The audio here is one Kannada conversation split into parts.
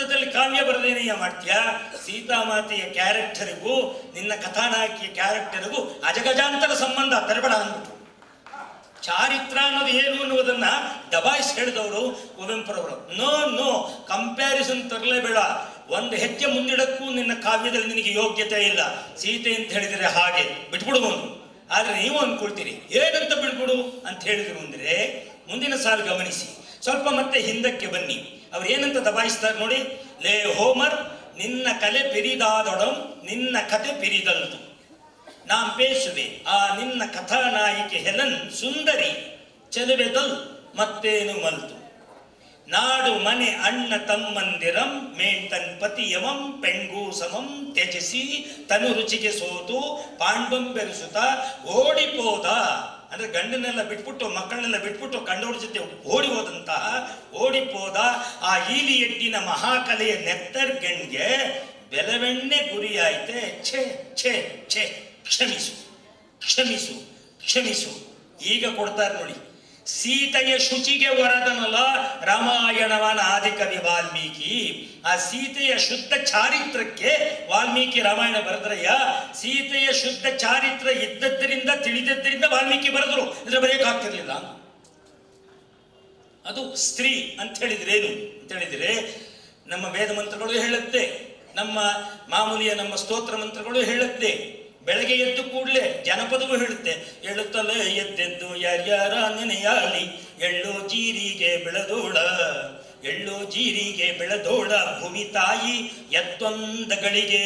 ಸಂದರ್ಭದಲ್ಲಿ ಕಾವ್ಯ ಬರದೇನೆಯ ಮಾಡ್ತೀಯಾ ಸೀತಾಮಾತೆಯ ಕ್ಯಾರೆಕ್ಟರಿಗೂ ನಿನ್ನ ಕಥಾನಾಯಕಿಯ ಕ್ಯಾರೆಕ್ಟರಿಗೂ ಅಜಗಜಾಂತರ ಸಂಬಂಧ ತರಬೇಡ ಅಂದ್ಬಿಟ್ಟು ಚಾರಿತ್ರ ಅನ್ನೋದು ಏನು ಅನ್ನುವುದನ್ನ ದಬಾಯಿಸಿ ಹೇಳಿದವರು ಕುವೆಂಪುರವರು ನೋ ನೋ ಕಂಪ್ಯಾರಿಸನ್ ತರಲೇಬೇಡ ಒಂದು ಹೆಜ್ಜೆ ಮುಂದಿಡಕ್ಕೂ ನಿನ್ನ ಕಾವ್ಯದಲ್ಲಿ ನಿನಗೆ ಯೋಗ್ಯತೆ ಇಲ್ಲ ಸೀತೆ ಅಂತ ಹೇಳಿದರೆ ಹಾಗೆ ಬಿಟ್ಬಿಡುವನು ಆದ್ರೆ ನೀವು ಅನ್ಕೊಳ್ತೀರಿ ಏನಂತ ಬಿಡ್ಬಿಡು ಅಂತ ಹೇಳಿದ್ರು ಅಂದ್ರೆ ಮುಂದಿನ ಸಾಲು ಗಮನಿಸಿ ಸ್ವಲ್ಪ ಮತ್ತೆ ಹಿಂದಕ್ಕೆ ಬನ್ನಿ ಅವ್ರು ಏನಂತ ದಬಾಯಿಸ್ತಾರೆ ನೋಡಿ ಲೇ ಹೋಮರ್ ನಿನ್ನ ಕಲೆ ಪಿರಿದಾದೊಡಂ ನಿನ್ನ ಕತೆ ಪಿರಿದಲ್ದು நாம் பேசுವೆ ಆ ನಿನ್ನ ಕಥಾನಾಯಿಕೆ ಹೆಲನ್ ಸುಂದರಿ ಚೆಲುವೆದಲ್ ಮತ್ತೇನು ಮಲ್ತು ನಾಡು ಮನೆ ಅಣ್ಣ ತಮ್ಮಂದಿರಂ ಮೇಂತನ್ ಪತಿಯವಂ ಪೆಂಗೂ ಸಮಂ ತ್ಯಜಿಸಿ ತನು ರುಚಿಗೆ ಸೋತು ಪಾಂಡಂ ಬೆರೆಸುತ್ತ ಓಡಿಪೋದ ಅಂದ್ರೆ ಗಂಡನೆಲ್ಲ ಬಿಟ್ಬಿಟ್ಟು ಮಕ್ಕಳನ್ನೆಲ್ಲ ಬಿಟ್ಬಿಟ್ಟು ಕಂಡವ್ರ ಜೊತೆ ಓಡಿ ಹೋದಂತಹ ಓಡಿಪೋದ ಆ ಈಲಿ ಎಡ್ಡಿನ ಮಹಾಕಲೆಯ ನೆತ್ತರ್ಗಣ್ಗೆ ಬೆಲವೆಣ್ಣೆ ಗುರಿಯಾಯ್ತೆ ಛೇ ಛೇ ಛೇ ಕ್ಷಮಿಸು ಕ್ಷಮಿಸು ಕ್ಷಮಿಸು ಈಗ ಕೊಡ್ತಾರೆ ನೋಡಿ ಸೀತೆಯ ಶುಚಿಗೆ ವರದನಲ್ಲ ರಾಮಾಯಣವನ ಆದಿಕವಿ ವಾಲ್ಮೀಕಿ ಆ ಸೀತೆಯ ಶುದ್ಧ ಚಾರಿತ್ರಕ್ಕೆ ವಾಲ್ಮೀಕಿ ರಾಮಾಯಣ ಬರೆದ್ರಯ್ಯ ಸೀತೆಯ ಶುದ್ಧ ಚಾರಿತ್ರ ಇದ್ದದ್ದರಿಂದ ತಿಳಿದದ್ದರಿಂದ ವಾಲ್ಮೀಕಿ ಬರೆದ್ರು ಅಂದ್ರೆ ಬರೆಯಕ್ಕಾಗ್ತಿರ್ಲಿಲ್ಲ ಅದು ಸ್ತ್ರೀ ಅಂತ ಹೇಳಿದ್ರೇನು ಅಂತ ಹೇಳಿದ್ರೆ ನಮ್ಮ ವೇದ ಮಂತ್ರಗಳು ಹೇಳುತ್ತೆ ನಮ್ಮ ಮಾಮೂಲಿಯ ನಮ್ಮ ಸ್ತೋತ್ರ ಮಂತ್ರಗಳು ಹೇಳುತ್ತೆ ಬೆಳಗ್ಗೆ ಎದ್ದು ಕೂಡಲೇ ಜನಪದವು ಹೇಳುತ್ತೆ ಹೇಳುತ್ತಲೇ ಎದ್ದೆದ್ದು ಯಾರ್ಯಾರ ನೆನೆಯಾಲಿ ಎಳ್ಳು ಜೀರಿಗೆ ಬೆಳೆದೋಳ ಎಳ್ಳು ಜೀರಿಗೆ ಬೆಳೆದೋಳ ಭೂಮಿ ತಾಯಿ ಎದ್ದೊಂದ ಗಳಿಗೆ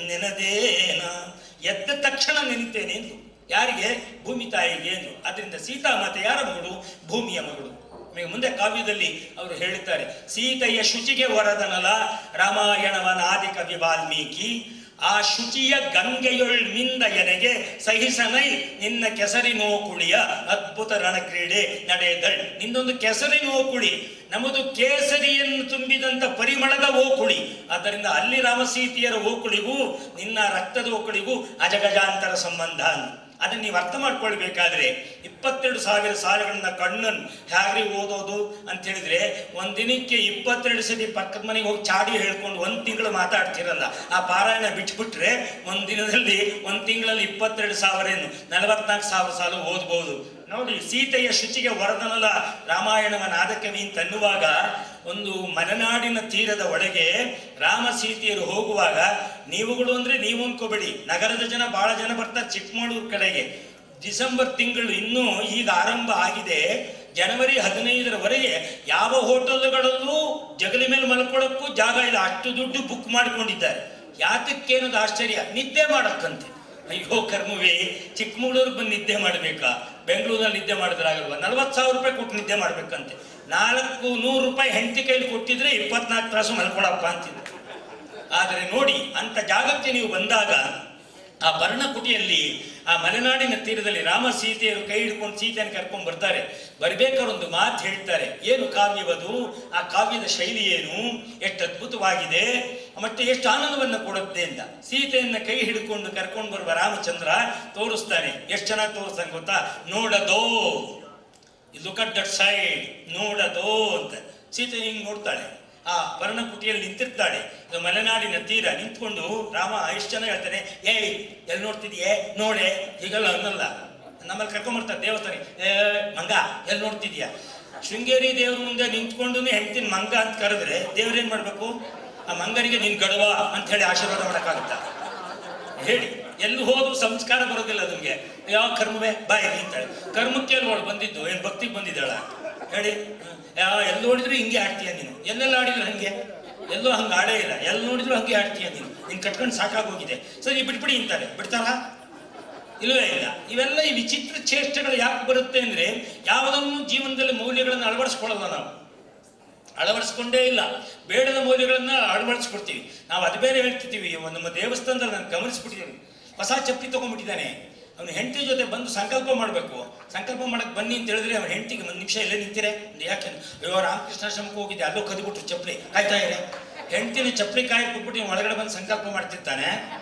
ನೆನದೇನ ಎದ್ದ ತಕ್ಷಣ ನೆನಿತೇನೆ ಎಂದು ಯಾರಿಗೆ ಭೂಮಿ ತಾಯಿಗೆ ಎಂದು ಅದರಿಂದ ಸೀತಾಮಾತೆ ಯಾರ ಮಗಳು ಭೂಮಿಯ ಮಗಳು ನಿಮಗೆ ಮುಂದೆ ಕಾವ್ಯದಲ್ಲಿ ಅವರು ಹೇಳುತ್ತಾರೆ ಸೀತೆಯ ಶುಚಿಗೆ ವರದನಲ ರಾಮಾಯಣವನ ಆದಿಕವಿ ವಾಲ್ಮೀಕಿ ಆ ಶುಚಿಯ ಗಂಗೆಯೊಳ್ ಮಿಂದ ಎನೆಗೆ ಸಹಿಸನೈ ನಿನ್ನ ಕೆಸರಿನೋ ಕುಳಿಯ ಅದ್ಭುತ ರಣಕ್ರೀಡೆ ನಡೆದಳ್ ನಿಂದೊಂದು ಕೆಸರಿನೋ ಕುಳಿ ನಮ್ಮದು ಕೇಸರಿಯನ್ನು ತುಂಬಿದಂತ ಪರಿಮಳದ ಓಕುಳಿ ಆದ್ದರಿಂದ ಅಲ್ಲಿ ರಾಮಸೀತೆಯರ ಓಕುಳಿಗೂ ನಿನ್ನ ರಕ್ತದ ಓಕುಳಿಗೂ ಅಜಗಜಾಂತರ ಸಂಬಂಧ ಅದನ್ನ ನೀವು ಅರ್ಥ ಮಾಡ್ಕೊಳ್ಬೇಕಾದ್ರೆ ಇಪ್ಪತ್ತೆರಡು ಸಾವಿರ ಸಾಲುಗಳನ್ನ ಕಣ್ಣನ್ನು ಹೇಗ್ರಿ ಓದೋದು ಅಂತ ಹೇಳಿದ್ರೆ ಒಂದ್ ದಿನಕ್ಕೆ ಇಪ್ಪತ್ತೆರಡು ಸತಿ ಪಕ್ಕದ ಮನೆಗೆ ಹೋಗಿ ಚಾಡಿ ಹೇಳ್ಕೊಂಡು ಒಂದ್ ತಿಂಗಳು ಮಾತಾಡ್ತಿರಲ್ಲ ಆ ಪಾರಾಯಣ ಬಿಟ್ಬಿಟ್ರೆ ಒಂದ್ ದಿನದಲ್ಲಿ ಒಂದ್ ತಿಂಗಳಲ್ಲಿ ಇಪ್ಪತ್ತೆರಡು ಸಾವಿರ ಏನು ನಲವತ್ನಾಲ್ಕು ಸಾವಿರ ಸಾಲು ಓದ್ಬೋದು ನೋಡಿ ಸೀತೆಯ ಶುಚಿಗೆ ವರದನಲ ರಾಮಾಯಣವ ನಾದಕವಿ ಅಂತ ಅನ್ನುವಾಗ ಒಂದು ಮಲೆನಾಡಿನ ತೀರದ ಒಳಗೆ ರಾಮ ಸೀತೆಯರು ಹೋಗುವಾಗ ನೀವುಗಳು ಅಂದ್ರೆ ನೀವು ಅನ್ಕೋಬೇಡಿ ನಗರದ ಜನ ಬಹಳ ಜನ ಬರ್ತಾರೆ ಚಿಕ್ಕಮಗಳೂರು ಕಡೆಗೆ ಡಿಸೆಂಬರ್ ತಿಂಗಳು ಇನ್ನೂ ಈಗ ಆರಂಭ ಆಗಿದೆ ಜನವರಿ ಹದಿನೈದರವರೆಗೆ ಯಾವ ಹೋಟೆಲ್ಗಳಲ್ಲೂ ಜಗಲಿ ಮೇಲೆ ಮಲ್ಕೊಳ್ಳೋಕ್ಕೂ ಜಾಗ ಇಲ್ಲ ಅಷ್ಟು ದುಡ್ಡು ಬುಕ್ ಮಾಡಿಕೊಂಡಿದ್ದಾರೆ ಯಾತಕ್ಕೇನದು ಆಶ್ಚರ್ಯ ನಿದ್ದೆ ಮಾಡಕ್ಕಂತೆ ಅಯ್ಯೋ ಕರ್ಮವೇ ಚಿಕ್ಕಮಗಳೂರಿಗೆ ಬಂದು ನಿದ್ದೆ ಮಾಡಬೇಕಾ ಬೆಂಗಳೂರಲ್ಲಿ ನಿದ್ದೆ ಮಾಡಿದ್ರಾಗಲ್ವಾ ನಲ್ವತ್ತು ಸಾವಿರ ರೂಪಾಯಿ ಕೊಟ್ಟು ನಿದ್ದೆ ಮಾಡ್ಬೇಕಂತೆ ನಾಲ್ಕು ನೂರು ರೂಪಾಯಿ ಹೆಂಡತಿ ಕೈಲಿ ಕೊಟ್ಟಿದ್ರೆ ಇಪ್ಪತ್ನಾಲ್ಕು ತಾಸು ಮಲ್ಕೊಳಪ್ಪ ಅಂತಿದ್ರು ಆದರೆ ನೋಡಿ ಅಂತ ಜಾಗಕ್ಕೆ ನೀವು ಬಂದಾಗ ಆ ಪರ್ಣಕುಟಿಯಲ್ಲಿ ಆ ಮಲೆನಾಡಿನ ತೀರದಲ್ಲಿ ರಾಮ ಸೀತೆಯರು ಕೈ ಹಿಡ್ಕೊಂಡು ಸೀತೆಯನ್ನು ಕರ್ಕೊಂಡು ಬರ್ತಾರೆ ಬರ್ಬೇಕಾದ್ರೆ ಒಂದು ಮಾತು ಹೇಳ್ತಾರೆ ಏನು ಕಾವ್ಯವದು ಆ ಕಾವ್ಯದ ಶೈಲಿ ಏನು ಎಷ್ಟು ಅದ್ಭುತವಾಗಿದೆ ಮತ್ತೆ ಎಷ್ಟು ಆನಂದವನ್ನು ಕೊಡುತ್ತೆ ಅಂತ ಸೀತೆಯನ್ನ ಕೈ ಹಿಡ್ಕೊಂಡು ಕರ್ಕೊಂಡು ಬರುವ ರಾಮಚಂದ್ರ ತೋರಿಸ್ತಾನೆ ಎಷ್ಟು ಚೆನ್ನಾಗಿ ತೋರಿಸ್ತಾನೆ ಗೊತ್ತಾ ನೋಡದೋ ಲುಕ್ ಅಟ್ ದಟ್ ಸೈಡ್ ನೋಡದೋ ಅಂತ ಸೀತೆ ಹಿಂಗ್ ನೋಡ್ತಾಳೆ ಆ ಪರ್ಣಕುಟಿಯಲ್ಲಿ ನಿಂತಿರ್ತಾಳೆ ಇದು ಮಲೆನಾಡಿನ ತೀರ ನಿಂತ್ಕೊಂಡು ರಾಮ ಎಷ್ಟು ಜನ ಹೇಳ್ತಾನೆ ಏಯ್ ಎಲ್ಲಿ ನೋಡ್ತಿದ್ಯೆ ನೋಡೆ ಹೀಗೆಲ್ಲ ಅನ್ನಲ್ಲ ನಮ್ಮಲ್ಲಿ ಕರ್ಕೊಂಬರ್ತಾರೆ ದೇವಸ್ಥಾನ ಏ ಮಂಗ ಎಲ್ಲಿ ನೋಡ್ತಿದ್ಯಾ ಶೃಂಗೇರಿ ದೇವ್ರ ಮುಂದೆ ನಿಂತ್ಕೊಂಡು ಹೆಂಡ್ತಿನ ಮಂಗ ಅಂತ ಕರೆದ್ರೆ ದೇವ್ರೇನ್ ಮಾಡ್ಬೇಕು ಆ ಮಂಗನಿಗೆ ನಿನ್ ಗಡವ ಅಂತ ಹೇಳಿ ಆಶೀರ್ವಾದ ಮಾಡಕ್ಕಾಗುತ್ತಾ ಹೇಳಿ ಎಲ್ಲಿ ಹೋದ್ರು ಸಂಸ್ಕಾರ ಬರೋದಿಲ್ಲ ನಿಮ್ಗೆ ಯಾವ ಕರ್ಮವೇ ಬಾಯಿ ಅಂತಾಳೆ ಕರ್ಮಕ್ಕೆ ನೋಡು ಬಂದಿದ್ದು ಏನ್ ಭಕ್ತಿಗೆ ಬಂದಿದ್ದಾಳ ಹೇಳಿ ಯಾವ ಎಲ್ಲಿ ನೋಡಿದ್ರು ಹಿಂಗೆ ಆಡ್ತೀಯ ನೀನು ಎಲ್ಲೆಲ್ಲ ಆಡಿದ್ರು ಹಂಗೆ ಎಲ್ಲೂ ಹಂಗೆ ಆಡೇ ಇಲ್ಲ ಎಲ್ಲಿ ನೋಡಿದ್ರು ಹಂಗೆ ಆಡ್ತೀಯ ನೀನು ನಿನ್ ಕಟ್ಕೊಂಡು ಸಾಕಾಗೋಗಿದೆ ಸರಿ ಬಿಟ್ಬಿಡಿ ಅಂತಾರೆ ಬಿಡ್ತಾರಾ ಇಲ್ಲವೇ ಇಲ್ಲ ಇವೆಲ್ಲ ಈ ವಿಚಿತ್ರ ಚೇಷ್ಟೆಗಳು ಯಾಕೆ ಬರುತ್ತೆ ಅಂದ್ರೆ ಯಾವುದನ್ನು ಜೀವನದಲ್ಲಿ ಮೌಲ್ಯಗಳನ್ನು ಅಳವಡಿಸ್ಕೊಳ್ಳಲ್ಲ ನಾವು ಅಳವಡಿಸ್ಕೊಂಡೇ ಇಲ್ಲ ಬೇಡದ ಮೌಲ್ಯಗಳನ್ನ ಅಳವಡಿಸ್ಕೊಡ್ತೀವಿ ನಾವು ಅದು ಬೇರೆ ಹೇಳ್ತಿರ್ತೀವಿ ಒಂದು ನಮ್ಮ ದೇವಸ್ಥಾನದಲ್ಲಿ ನಾನು ಗಮನಿಸ್ಬಿಟ್ಟಿದ್ದೀನಿ ಹೊಸ ಚಪ್ಪಲಿ ತಗೊಂಡ್ಬಿಟ್ಟಿದ್ದಾನೆ ಅವನು ಹೆಂಡತಿ ಜೊತೆ ಬಂದು ಸಂಕಲ್ಪ ಮಾಡಬೇಕು ಸಂಕಲ್ಪ ಮಾಡಕ್ ಬನ್ನಿ ಅಂತ ಹೇಳಿದ್ರೆ ಅವನ ಹೆಂಡತಿಗೆ ಒಂದು ನಿಮಿಷ ಇಲ್ಲೇ ನಿಂತಿರೆ ಯಾಕೆ ಅಯ್ಯೋ ರಾಮಕೃಷ್ಣಾಶ್ರಮಕ್ಕೆ ಹೋಗಿದ್ದೆ ಅಲ್ಲೋ ಕದ್ಬಿಟ್ರು ಚಪ್ಪಲಿ ಕಾಯ್ತಾ ಇರೆ ಹೆಂಡತಿನ ಚಪ್ಪಲಿ ಕಾಯಿ ಕೊಟ್ಬಿಟ್ಟು ಇವ್ನು ಒಳಗಡೆ ಬಂದು ಸಂಕಲ್ಪ ಮಾಡ್ತಿರ್ತಾನೆ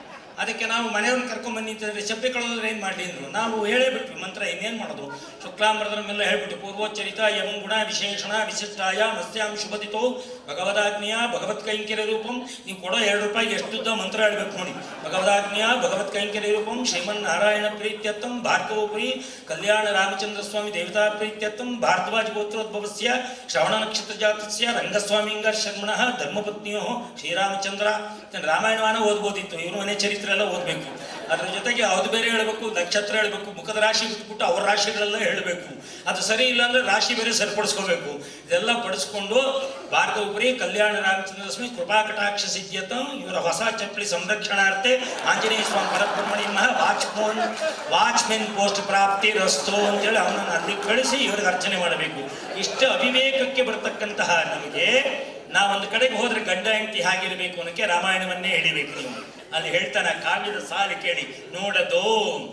ಅದಕ್ಕೆ ನಾವು ಮನೆಯವ್ರನ್ನ ಕರ್ಕೊಂಬನ್ನಿ ಅಂತಂದ್ರೆ ಚಪ್ಪೆ ಕಳೆದ್ರೆ ಏನು ಮಾಡಲಿ ಅಂದ್ರು ನಾವು ಹೇಳೇ ಬಿಟ್ವಿ ಮಂತ್ರ ಇನ್ನೇನು ಮಾಡೋದು ಶುಕ್ಲಾಂಬರದನ್ನೆಲ್ಲ ಹೇಳ್ಬಿಟ್ಟು ಪೂರ್ವೋಚ್ಚರಿತ ಯಂ ಗುಣ ವಿಶೇಷಣ ವಿಶಿಷ್ಟಾಯ ಮತ್ಸ್ಯಾಂ ಶುಭದಿತೋ ಭಗವದಾಜ್ಞೆಯ ಭಗವತ್ ಕೈಂಕರ್ಯ ರೂಪಂ ನೀವು ಕೊಡೋ ಎರಡು ರೂಪಾಯಿ ಎಷ್ಟುದ್ದ ಮಂತ್ರ ಹೇಳ್ಬೇಕು ನೋಡಿ ಭಗವದಾಜ್ಞೆಯ ಭಗವತ್ ಕೈಂಕರ್ಯ ರೂಪಂ ಶ್ರೀಮನ್ನಾರಾಯಣ ಪ್ರೀತ್ಯರ್ಥಂ ಭಾರ್ಗವೋಪರಿ ಕಲ್ಯಾಣ ರಾಮಚಂದ್ರ ಸ್ವಾಮಿ ದೇವತಾ ಪ್ರೀತ್ಯರ್ಥಂ ಭಾರದ್ವಾಜ ಗೋತ್ರೋದ್ಭವಸ್ಯ ಶ್ರವಣ ನಕ್ಷತ್ರ ಜಾತಸ್ಯ ರಂಗಸ್ವಾಮಿಂಗ ಶರ್ಮಣಃ ಧರ್ಮಪತ್ನಿಯೋ ಶ್ರೀರಾಮಚಂದ್ರ ಇದನ್ನ ರಾಮಾಯಣವನ್ನ ಓದ್ಬೋದಿತ್ತು ಇವ್ರ ಮನೆ ಚರಿತ್ರೆ ಎಲ್ಲ ಓದಬೇಕು ಅದ್ರ ಜೊತೆಗೆ ಅದು ಬೇರೆ ಹೇಳಬೇಕು ನಕ್ಷತ್ರ ಹೇಳಬೇಕು ಮುಖದ ರಾಶಿ ಬಿಟ್ಬಿಟ್ಟು ಅವ್ರ ರಾಶಿಗಳೆಲ್ಲ ಹೇಳಬೇಕು ಅದು ಸರಿ ಇಲ್ಲ ಅಂದ್ರೆ ರಾಶಿ ಬೇರೆ ಸರಿಪಡಿಸ್ಕೋಬೇಕು ಇದೆಲ್ಲ ಪಡಿಸ್ಕೊಂಡು ಭಾರತೋಪರಿ ಕಲ್ಯಾಣ ರಾಮಚಂದ್ರ ಸ್ವಾಮಿ ಕೃಪಾ ಕಟಾಕ್ಷ ಸಿದ್ಧತ ಇವರ ಹೊಸ ಚಪ್ಪಲಿ ಸಂರಕ್ಷಣಾರ್ಥ ಆಂಜನೇಯ ಸ್ವಾಮಿ ಪರಬ್ರಹ್ಮಣಿ ಮಹ ವಾಚ್ಮೋನ್ ವಾಚ್ಮೆನ್ ಪೋಸ್ಟ್ ಪ್ರಾಪ್ತಿ ರಸ್ತು ಅಂತೇಳಿ ಅವನನ್ನು ಅಲ್ಲಿ ಕಳಿಸಿ ಇವ್ರಿಗೆ ಅರ್ಚನೆ ಮಾಡಬೇಕು ಇಷ್ಟು ಅವಿವೇಕಕ್ಕೆ ಬರ್ತಕ್ಕಂತಹ ನಮಗೆ ನಾವೊಂದು ಕಡೆಗೆ ಹೋದ್ರೆ ಗಂಡ ಹೆಂಡತಿ ಹಾಗಿರಬೇಕು ಅನ್ನೋಕ್ಕೆ ರಾಮಾಯಣವನ್ನೇ ಹಿಡಿಬೇಕು ನೀವು ಅಲ್ಲಿ ಹೇಳ್ತಾನೆ ಆ ಕಾವ್ಯದ ಸಾಲು ಕೇಳಿ ನೋಡದೋ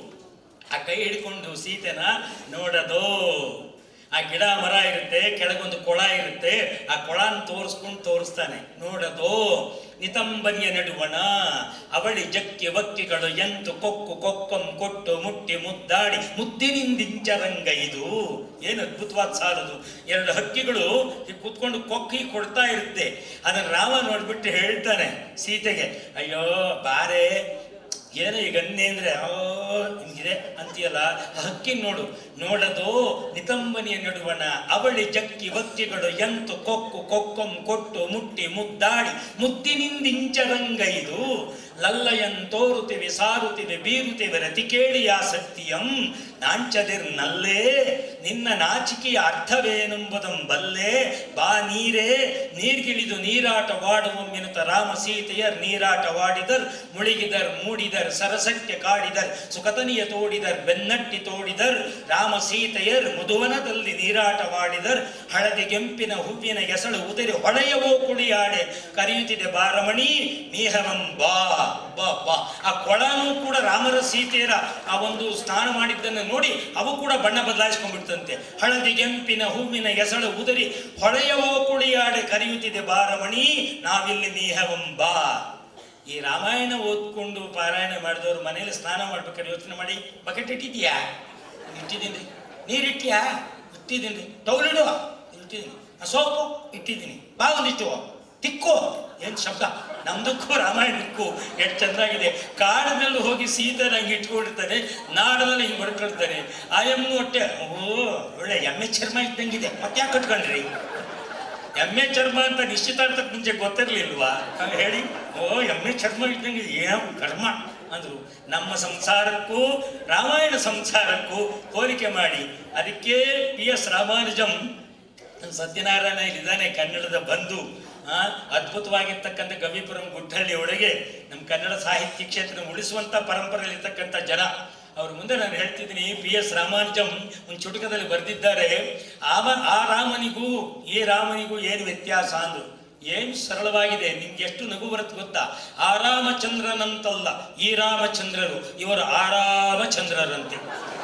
ಆ ಕೈ ಹಿಡ್ಕೊಂಡು ಸೀತೆನ ನೋಡದೋ ಆ ಗಿಡ ಮರ ಇರುತ್ತೆ ಕೆಳಗೊಂದು ಕೊಳ ಇರುತ್ತೆ ಆ ಕೊಳನ ತೋರಿಸ್ಕೊಂಡು ತೋರಿಸ್ತಾನೆ ನೋಡದೋ ನಿತಂಬರಿಯ ನಡುವಣ ಅವಳಿ ಜಕ್ಕಿ ವಕ್ಕಿಗಳು ಎಂತು ಕೊಕ್ಕು ಕೊಕ್ಕಂ ಕೊಟ್ಟು ಮುಟ್ಟಿ ಮುದ್ದಾಡಿ ಮುದ್ದಿನಿಂದಿಂಚರಂಗ ಇದು ಏನು ಅದ್ಭುತವಾದ ಸಾಲದು ಎರಡು ಹಕ್ಕಿಗಳು ಹೀಗೆ ಕೂತ್ಕೊಂಡು ಕೊಕ್ಕಿ ಕೊಡ್ತಾ ಇರುತ್ತೆ ಅದನ್ನ ರಾಮ ನೋಡ್ಬಿಟ್ಟು ಹೇಳ್ತಾನೆ ಸೀತೆಗೆ ಅಯ್ಯೋ ಬಾರೆ ಏನೋ ಈಗ ಅನ್ನೆ ಅಂದ್ರೆ ಓ ಹಿಂಗಿದೆ ಅಂತೀಯಲ್ಲ ಆ ಹಕ್ಕಿ ನೋಡು ನೋಡದು ನಿತಂಬನಿಯ ನಡುವಣ ಅವಳಿ ಜಕ್ಕಿ ವಕ್ತಿಗಳು ಎಂತು ಕೊಕ್ಕು ಕೊಕ್ಕಂ ಕೊಟ್ಟು ಮುಟ್ಟಿ ಮುದ್ದಾಡಿ ಮುದ್ದಿನಿಂದಿಂಚರಂಗ ಇದು ಲಲ್ಲಯನ್ ತೋರುತ್ತಿವೆ ಸಾರುತ್ತಿವೆ ಬೀರುತ್ತಿವೆ ರತಿ ಕೇಳಿ ಆಸಕ್ತಿಯಂ ನಾಂಚದಿರ್ ನಲ್ಲೇ ನಿನ್ನ ನಾಚಿಕೆಯ ಅರ್ಥವೇನೆಂಬುದಂ ಬಲ್ಲೆ ಬಾ ನೀರೇ ನೀರ್ಗಿಳಿದು ನೀರಾಟವಾಡುವೊಮ್ಮೆನುತ ರಾಮ ಸೀತೆಯರ್ ನೀರಾಟವಾಡಿದರ್ ಮುಳುಗಿದರ್ ಮೂಡಿದರ್ ಸರಸಕ್ಕೆ ಕಾಡಿದರ್ ಸುಖತನಿಯ ತೋಡಿದರ್ ಬೆನ್ನಟ್ಟಿ ತೋಡಿದರ್ ರಾಮ ಸೀತೆಯರ್ ಮಧುವನದಲ್ಲಿ ನೀರಾಟವಾಡಿದರ್ ಹಳದಿ ಕೆಂಪಿನ ಹೂವಿನ ಎಸಳು ಉದರಿ ಹೊಳೆಯವೋ ಕುಳಿಯಾಡೆ ಕರೆಯುತ್ತಿದೆ ಬಾರಮಣಿ ಮೀಹವಂ ಬಾ ಬಾ ಬಾ ಆ ಕೊಳನೂ ಕೂಡ ರಾಮರ ಸೀತೆಯರ ಆ ಒಂದು ಸ್ನಾನ ಮಾಡಿದ್ದನ್ನು ನೋಡಿ ಅವು ಕೂಡ ಬಣ್ಣ ಬದಲಾಯಿಸ್ಕೊಂಡ್ಬಿಡ್ತಂತೆ ಹಳದಿ ಕೆಂಪಿನ ಹೂವಿನ ಎಸಳು ಉದರಿ ಹೊಳೆಯವೋ ಕುಳಿಯಾಡೆ ಕರೆಯುತ್ತಿದೆ ಬಾರಮಣಿ ನಾವಿಲ್ಲಿ ಮೀಹವಂ ಬಾ ಈ ರಾಮಾಯಣ ಓದ್ಕೊಂಡು ಪಾರಾಯಣ ಮಾಡಿದವರು ಮನೇಲಿ ಸ್ನಾನ ಮಾಡ್ಬೇಕಾದ್ರೆ ಯೋಚನೆ ಮಾಡಿ ಬಕೆಟ್ ಇಟ್ಟಿದ್ಯಾ ಇಟ್ಟಿದ್ದೀನಿ ನೀರಿಟ್ಟಿಯಾ ಇಟ್ಟಿದ್ದೀನಿ ಟೌಲಿಡು ಇಟ್ಟಿದ್ದೀನಿ ಆ ಸೋಪು ಇಟ್ಟಿದ್ದೀನಿ ಬಾ ಒಂದಿಟ್ಟು ತಿಕ್ಕು ಏನ್ ಶಬ್ದ ನಮ್ದಕ್ಕೂ ರಾಮಾಯಣಕ್ಕೂ ಎಷ್ಟು ಚೆನ್ನಾಗಿದೆ ಕಾಡಿನಲ್ಲಿ ಹೋಗಿ ಸೀತೆ ನಂಗೆ ಇಟ್ಕೊಂಡಿರ್ತಾನೆ ನಾಡದಲ್ಲಿ ಹಿಂಗೆ ಹೊಡ್ಕೊಳ್ತಾನೆ ಆ ಎಮ್ಮು ಹೊಟ್ಟೆ ಓ ಒಳ್ಳೆ ಎಮ್ಮೆ ಚರ್ಮ ಇದ್ದಂಗಿದೆ ಮತ್ತೆ ಯಾಕೆ ಕಟ್ಕೊಂಡ್ರಿ ಎಮ್ಮೆ ಚರ್ಮ ಅಂತ ನಿಶ್ಚಿತಾರ್ಥಕ್ಕೆ ಮುಂಚೆ ಗೊತ್ತಿರ್ಲಿಲ್ವಾ ಹಂಗ್ ಹೇಳಿ ಓ ಎಮ್ಮೆ ಚರ್ಮ ಇದ್ದಂಗೆ ಏನು ಕರ್ಮ ಅಂದ್ರು ನಮ್ಮ ಸಂಸಾರಕ್ಕೂ ರಾಮಾಯಣ ಸಂಸಾರಕ್ಕೂ ಹೋಲಿಕೆ ಮಾಡಿ ಅದಕ್ಕೆ ಪಿ ಎಸ್ ರಾಮಾನುಜಂ ಸತ್ಯನಾರಾಯಣ ಇಲ್ಲಿದ್ದಾನೆ ಕನ್ನಡದ ಬಂಧು ಆ ಅದ್ಭುತವಾಗಿರ್ತಕ್ಕಂಥ ಗವಿಪುರಂ ಗುಡ್ಡಹಳ್ಳಿ ಒಳಗೆ ನಮ್ಮ ಕನ್ನಡ ಸಾಹಿತ್ಯ ಕ್ಷೇತ್ರ ಉಳಿಸುವಂತ ಪರಂಪರೆಯಲ್ಲಿರ್ತಕ್ಕಂಥ ಜನ ಅವ್ರ ಮುಂದೆ ನಾನು ಹೇಳ್ತಿದ್ದೀನಿ ಪಿ ಎಸ್ ರಾಮಾನುಜಂ ಒಂದು ಚುಟುಕದಲ್ಲಿ ಬರೆದಿದ್ದಾರೆ ಆವ ಆ ರಾಮನಿಗೂ ಈ ರಾಮನಿಗೂ ಏನು ವ್ಯತ್ಯಾಸ ಅಂದ್ರು ಏನು ಸರಳವಾಗಿದೆ ನಿಮ್ಗೆ ಎಷ್ಟು ನಗು ಬರುತ್ತೆ ಗೊತ್ತಾ ಆ ರಾಮಚಂದ್ರನಂತಲ್ಲ ಈ ರಾಮಚಂದ್ರರು ಇವರು ಆರಾಮಚಂದ್ರರಂತೆ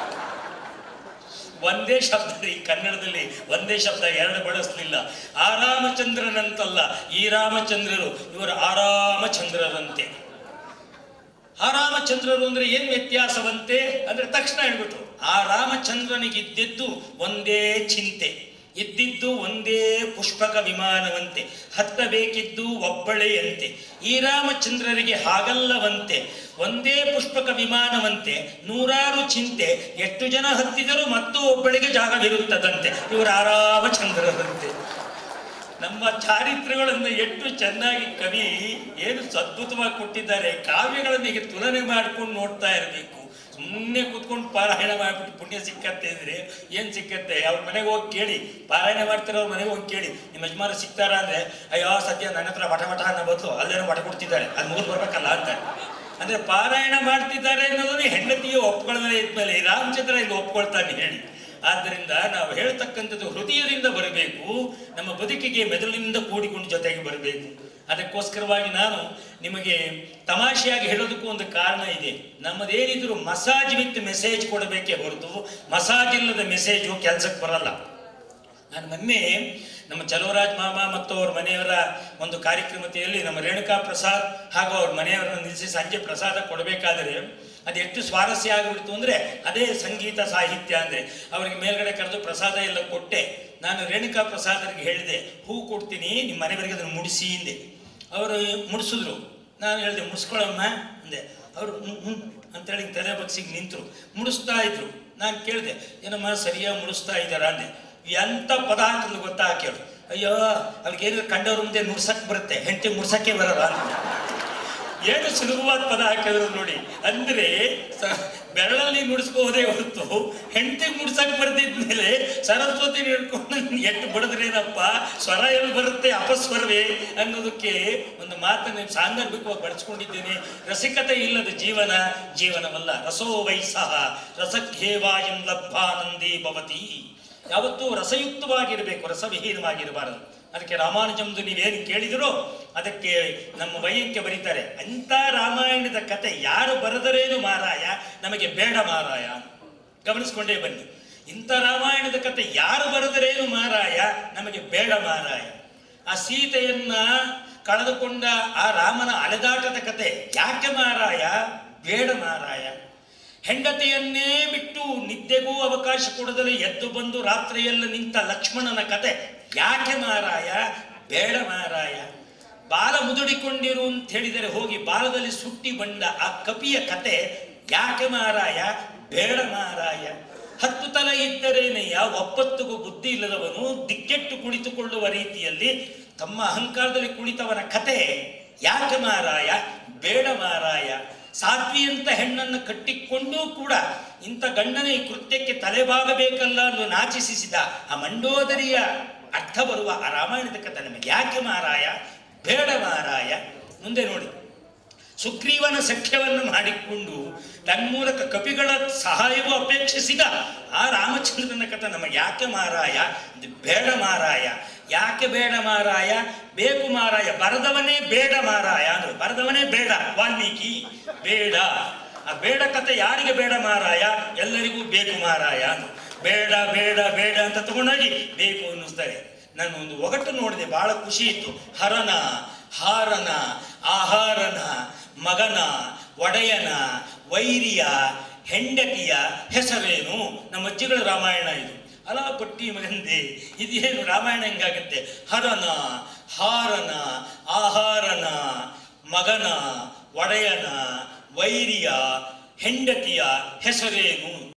ಒಂದೇ ಶಬ್ದ ರೀ ಕನ್ನಡದಲ್ಲಿ ಒಂದೇ ಶಬ್ದ ಎರಡು ಬಳಸಲಿಲ್ಲ ಆ ರಾಮಚಂದ್ರನಂತಲ್ಲ ಈ ರಾಮಚಂದ್ರರು ಇವರು ಆರಾಮಚಂದ್ರರಂತೆ ಆ ರಾಮಚಂದ್ರರು ಅಂದ್ರೆ ಏನ್ ವ್ಯತ್ಯಾಸವಂತೆ ಅಂದ್ರೆ ತಕ್ಷಣ ಹೇಳ್ಬಿಟ್ರು ಆ ರಾಮಚಂದ್ರನಿಗಿದ್ದಿದ್ದು ಒಂದೇ ಚಿಂತೆ ಇದ್ದಿದ್ದು ಒಂದೇ ಪುಷ್ಪಕ ವಿಮಾನವಂತೆ ಹತ್ತಬೇಕಿದ್ದು ಒಬ್ಬಳೆಯಂತೆ ಈ ರಾಮಚಂದ್ರರಿಗೆ ಹಾಗಲ್ಲವಂತೆ ಒಂದೇ ಪುಷ್ಪಕ ವಿಮಾನವಂತೆ ನೂರಾರು ಚಿಂತೆ ಎಷ್ಟು ಜನ ಹತ್ತಿದರೂ ಮತ್ತು ಒಬ್ಬಳಿಗೆ ಜಾಗವಿರುತ್ತದಂತೆ ಇವರು ಆರಾಮಚಂದ್ರರಂತೆ ನಮ್ಮ ಚಾರಿತ್ರ್ಯಗಳನ್ನು ಎಷ್ಟು ಚೆನ್ನಾಗಿ ಕವಿ ಏನು ಅದ್ಭುತವಾಗಿ ಕೊಟ್ಟಿದ್ದಾರೆ ಕಾವ್ಯಗಳನ್ನು ಈಗ ತುಲನೆ ಮಾಡ್ಕೊಂಡು ನೋಡ್ತಾ ಇರಬೇಕು ಸುಮ್ಮನೆ ಕೂತ್ಕೊಂಡು ಪಾರಾಯಣ ಮಾಡ್ಬಿಟ್ಟು ಪುಣ್ಯ ಸಿಕ್ಕತ್ತೆ ಅಂದ್ರೆ ಏನ್ ಸಿಕ್ಕತ್ತೆ ಅವ್ರ ಮನೆಗೆ ಹೋಗಿ ಕೇಳಿ ಪಾರಾಯಣ ಮಾಡ್ತಾರೆ ಅವ್ರ ಮನೆಗೆ ಹೋಗಿ ಕೇಳಿ ನಿಮ್ಮ ಯಜಮಾನ ಸಿಗ್ತಾರ ಅಂದ್ರೆ ಅಯ್ಯೋ ಸದ್ಯ ನನ್ನ ಹತ್ರ ವಟ ವಟ ಅನ್ನೋ ಬದಲು ಅಲ್ಲೇನೋ ವಟ ಕೊಡ್ತಿದ್ದಾರೆ ಅದು ಮುಗಿದು ಬರ್ಬೇಕಲ್ಲ ಅಂತ ಅಂದ್ರೆ ಪಾರಾಯಣ ಮಾಡ್ತಿದ್ದಾರೆ ಅನ್ನೋದನ್ನ ಹೆಂಡತಿಯು ಒಪ್ಕೊಳ್ಳದೇ ಇದ್ಮೇಲೆ ಈ ರಾಮಚಂದ್ರ ಇಲ್ಲಿ ಒಪ್ಕೊಳ್ತಾನೆ ಹೇಳಿ ಆದ್ದರಿಂದ ನಾವು ಹೇಳ್ತಕ್ಕಂಥದ್ದು ಹೃದಯದಿಂದ ಬರಬೇಕು ನಮ್ಮ ಬದುಕಿಗೆ ಮೆದುಳಿನಿಂದ ಕೂಡಿಕೊಂಡು ಜೊತೆಗೆ ಬರಬೇಕು ಅದಕ್ಕೋಸ್ಕರವಾಗಿ ನಾನು ನಿಮಗೆ ತಮಾಷೆಯಾಗಿ ಹೇಳೋದಕ್ಕೂ ಒಂದು ಕಾರಣ ಇದೆ ನಮ್ಮದೇನಿದ್ರು ಮಸಾಜ್ ವಿತ್ ಮೆಸೇಜ್ ಕೊಡಬೇಕೇ ಹೊರತು ಮಸಾಜ್ ಇಲ್ಲದ ಮೆಸೇಜು ಕೆಲಸಕ್ಕೆ ಬರಲ್ಲ ನಾನು ಮೊನ್ನೆ ನಮ್ಮ ಚಲುವರಾಜ್ ಮಾಮ ಮತ್ತು ಅವ್ರ ಮನೆಯವರ ಒಂದು ಕಾರ್ಯಕ್ರಮತೆಯಲ್ಲಿ ನಮ್ಮ ರೇಣುಕಾ ಪ್ರಸಾದ್ ಹಾಗೂ ಅವ್ರ ಮನೆಯವರನ್ನು ನಿಲ್ಲಿಸಿ ಸಂಜೆ ಪ್ರಸಾದ ಕೊಡಬೇಕಾದರೆ ಅದು ಎಷ್ಟು ಸ್ವಾರಸ್ಯ ಆಗಿಬಿಡ್ತು ಅಂದರೆ ಅದೇ ಸಂಗೀತ ಸಾಹಿತ್ಯ ಅಂದರೆ ಅವರಿಗೆ ಮೇಲ್ಗಡೆ ಕರೆದು ಪ್ರಸಾದ ಎಲ್ಲ ಕೊಟ್ಟೆ ನಾನು ರೇಣುಕಾ ಪ್ರಸಾದರಿಗೆ ಹೇಳಿದೆ ಹೂ ಕೊಡ್ತೀನಿ ನಿಮ್ಮ ಮನೆಯವರಿಗೆ ಅದನ್ನು ಮುಡಿಸಿ ಅಂದೆ ಅವರು ಮುಡಿಸಿದ್ರು ನಾನು ಹೇಳಿದೆ ಮುಡಿಸ್ಕೊಳಮ್ಮ ಅಂದೆ ಅವರು ಹ್ಞೂ ಹ್ಞೂ ಅಂತೇಳಿ ತಲೆ ಬಗ್ಸಿಗೆ ನಿಂತರು ಮುಡಿಸ್ತಾ ಇದ್ರು ನಾನು ಕೇಳಿದೆ ಏನಮ್ಮ ಸರಿಯಾಗಿ ಮುಡಿಸ್ತಾ ಇದ್ದಾರಾ ಅಂದೆ ಎಂಥ ಪದ ಹಾಕಿದ್ರು ಗೊತ್ತಾ ಕೇಳು ಅಯ್ಯೋ ಅವ್ರಿಗೆ ಏನಾದ್ರು ಕಂಡವ್ರ ಮುಂದೆ ನುಡ್ಸಕ್ ಬರುತ್ತೆ ಹೆಂಡತಿ ಮುಡ್ಸಕ್ಕೆ ಬರಲ್ಲ ಅಂತ ಏನು ಸುಲಭವಾದ ಪದ ಹಾಕಿದ್ರು ನೋಡಿ ಅಂದ್ರೆ ಸ- ಬೆರಳಲ್ಲಿ ನುಡಿಸ್ಬಹುದೇ ಹೊರತು ಹೆಂಡತಿ ಮುಡ್ಸಕ್ ಬರ್ದಿದ್ಮೇಲೆ ಸರಸ್ವತಿ ಹಿಡ್ಕೊಂಡು ಎಟ್ಟು ಬಡದ್ರೇನಪ್ಪ ಸ್ವರ ಎಲ್ಲಿ ಬರುತ್ತೆ ಅಪಸ್ವರವೇ ಅನ್ನೋದಕ್ಕೆ ಒಂದು ಮಾತನ್ನು ಸಾಂದರ್ಭಿಕವಾಗಿ ಬಳಸ್ಕೊಂಡಿದ್ದೇನೆ ರಸಿಕತೆ ಇಲ್ಲದ ಜೀವನ ಜೀವನವಲ್ಲ ರಸೋ ವೈಸಹ ರಸಘೇವಾಯಂ ಲಬ್ಧಾನಂದಿ ಭವತಿ ಯಾವತ್ತೂ ರಸಯುಕ್ತವಾಗಿರಬೇಕು ರಸವಿಹೀನವಾಗಿರಬಾರದು ಅದಕ್ಕೆ ರಾಮಾನುಜಮ್ದು ನೀವೇನು ಕೇಳಿದಿರೋ ಅದಕ್ಕೆ ನಮ್ಮ ವೈಯಕ್ಕೆ ಬರೀತಾರೆ ಅಂಥ ರಾಮಾಯಣದ ಕತೆ ಯಾರು ಬರೆದರೇನು ಮಾರಾಯ ನಮಗೆ ಬೇಡ ಮಾರಾಯ ಗಮನಿಸ್ಕೊಂಡೇ ಬನ್ನಿ ಇಂಥ ರಾಮಾಯಣದ ಕತೆ ಯಾರು ಬರೆದರೇನು ಮಾರಾಯ ನಮಗೆ ಬೇಡ ಮಾರಾಯ ಆ ಸೀತೆಯನ್ನ ಕಳೆದುಕೊಂಡ ಆ ರಾಮನ ಅಲೆದಾಟದ ಕತೆ ಯಾಕೆ ಮಾರಾಯ ಬೇಡ ಮಾರಾಯ ಹೆಂಡತಿಯನ್ನೇ ಬಿಟ್ಟು ನಿದ್ದೆಗೂ ಅವಕಾಶ ಕೊಡದಲೆ ಎದ್ದು ಬಂದು ರಾತ್ರಿಯೆಲ್ಲ ನಿಂತ ಲಕ್ಷ್ಮಣನ ಕತೆ ಯಾಕೆ ಮಾರಾಯ ಬೇಡ ಮಾರಾಯ ಬಾಲ ಮುದುಡಿಕೊಂಡಿರು ಅಂತ ಹೇಳಿದರೆ ಹೋಗಿ ಬಾಲದಲ್ಲಿ ಸುಟ್ಟಿ ಬಂದ ಆ ಕಪಿಯ ಕತೆ ಯಾಕೆ ಮಾರಾಯ ಬೇಡ ಮಾರಾಯ ಹತ್ತು ತಲೆ ಇದ್ದರೇನೆಯ ಒಪ್ಪತ್ತಿಗೂ ಬುದ್ಧಿ ಇಲ್ಲದವನು ದಿಕ್ಕೆಟ್ಟು ಕುಳಿತುಕೊಳ್ಳುವ ರೀತಿಯಲ್ಲಿ ತಮ್ಮ ಅಹಂಕಾರದಲ್ಲಿ ಕುಳಿತವನ ಕತೆ ಯಾಕೆ ಮಾರಾಯ ಬೇಡ ಮಾರಾಯ ಸಾಧ್ವಿಯಂತ ಹೆಣ್ಣನ್ನು ಕಟ್ಟಿಕೊಂಡೂ ಕೂಡ ಇಂಥ ಗಂಡನ ಈ ಕೃತ್ಯಕ್ಕೆ ತಲೆಬಾಗಬೇಕಲ್ಲ ಎಂದು ನಾಚಿಸಿದ ಆ ಮಂಡೋದರಿಯ ಅರ್ಥ ಬರುವ ಆ ರಾಮಾಯಣದ ಕಥೆ ನಮಗೆ ಯಾಕೆ ಮಾರಾಯ ಬೇಡ ಮಾರಾಯ ಮುಂದೆ ನೋಡಿ ಸುಗ್ರೀವನ ಸಖ್ಯವನ್ನು ಮಾಡಿಕೊಂಡು ತನ್ಮೂಲಕ ಕಪಿಗಳ ಸಹಾಯವೂ ಅಪೇಕ್ಷಿಸಿದ ಆ ರಾಮಚಂದ್ರನ ಕಥೆ ನಮಗೆ ಯಾಕೆ ಮಾರಾಯ ಇದು ಬೇಡ ಮಾರಾಯ ಯಾಕೆ ಬೇಡ ಮಾರಾಯ ಬೇಕು ಮಾರಾಯ ಬರದವನೇ ಬೇಡ ಮಾರಾಯ ಅಂದ್ರು ಬರದವನೇ ಬೇಡ ವಾಲ್ಮೀಕಿ ಬೇಡ ಆ ಬೇಡ ಕತೆ ಯಾರಿಗೆ ಬೇಡ ಮಾರಾಯ ಎಲ್ಲರಿಗೂ ಬೇಕು ಮಾರಾಯ ಅಂದ್ರು ಬೇಡ ಬೇಡ ಬೇಡ ಅಂತ ತಗೊಂಡೋಗಿ ಬೇಕು ಅನ್ನಿಸ್ತಾರೆ ನಾನು ಒಂದು ಒಗಟು ನೋಡಿದೆ ಬಹಳ ಖುಷಿ ಇತ್ತು ಹರನ ಹಾರನ ಆಹಾರನ ಮಗನ ಒಡೆಯನ ವೈರಿಯ ಹೆಂಡತಿಯ ಹೆಸರೇನು ನಮ್ಮ ಅಜ್ಜಿಗಳ ರಾಮಾಯಣ ಇದು ಅಲಾ ಪಟ್ಟಿ ಮಗಂದೆ ಇದೇನು ರಾಮಾಯಣ ಹೆಂಗಾಗುತ್ತೆ ಹರನ ಹಾರನ ಆಹಾರನ ಮಗನ ಒಡೆಯನ ವೈರಿಯ ಹೆಂಡತಿಯ ಹೆಸರೇನು